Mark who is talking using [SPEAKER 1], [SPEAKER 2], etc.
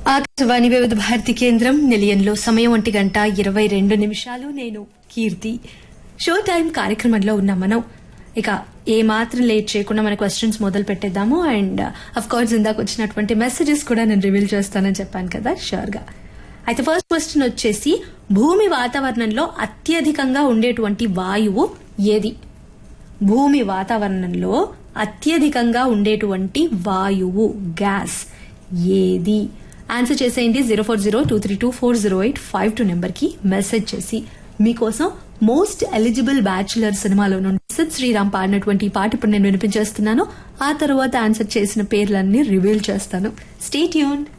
[SPEAKER 1] ఆకాశవాణి వివిధ భారతి కేంద్రం నిలయంలో సమయం ఒంటి గంట ఇరవై రెండు నిమిషాలు నేను కీర్తి షో టైం కార్యక్రమంలో ఉన్నాం మనం ఇక ఏ మాత్రం లేట్ చేయకుండా మన క్వశ్చన్స్ మొదలు పెట్టేద్దాము అండ్ అఫ్ కోర్స్ ఇందాక వచ్చినటువంటి మెసేజెస్ కూడా నేను రివీల్ చేస్తానని చెప్పాను కదా షూర్ గా అయితే ఫస్ట్ క్వశ్చన్ వచ్చేసి భూమి వాతావరణంలో అత్యధికంగా ఉండేటువంటి వాయువు ఏది భూమి వాతావరణంలో అత్యధికంగా ఉండేటువంటి వాయువు గ్యాస్ ఏది ఆన్సర్ చేసేయండి zero four zero two three two four zero eight five two number కి మెసేజ్ చేసి మీకోసం మోస్ట్ ఎలిజిబుల్ బ్యాచులర్ సినిమాలో నుండి సిద్ శ్రీరామ్ పాడినటువంటి ఈ పాట ఇప్పుడు నేను వినిపించేస్తున్నాను ఆ తర్వాత ఆన్సర్ చేసిన పేర్లన్నీ రివీల్ చేస్తాను స్టే ట్యూన్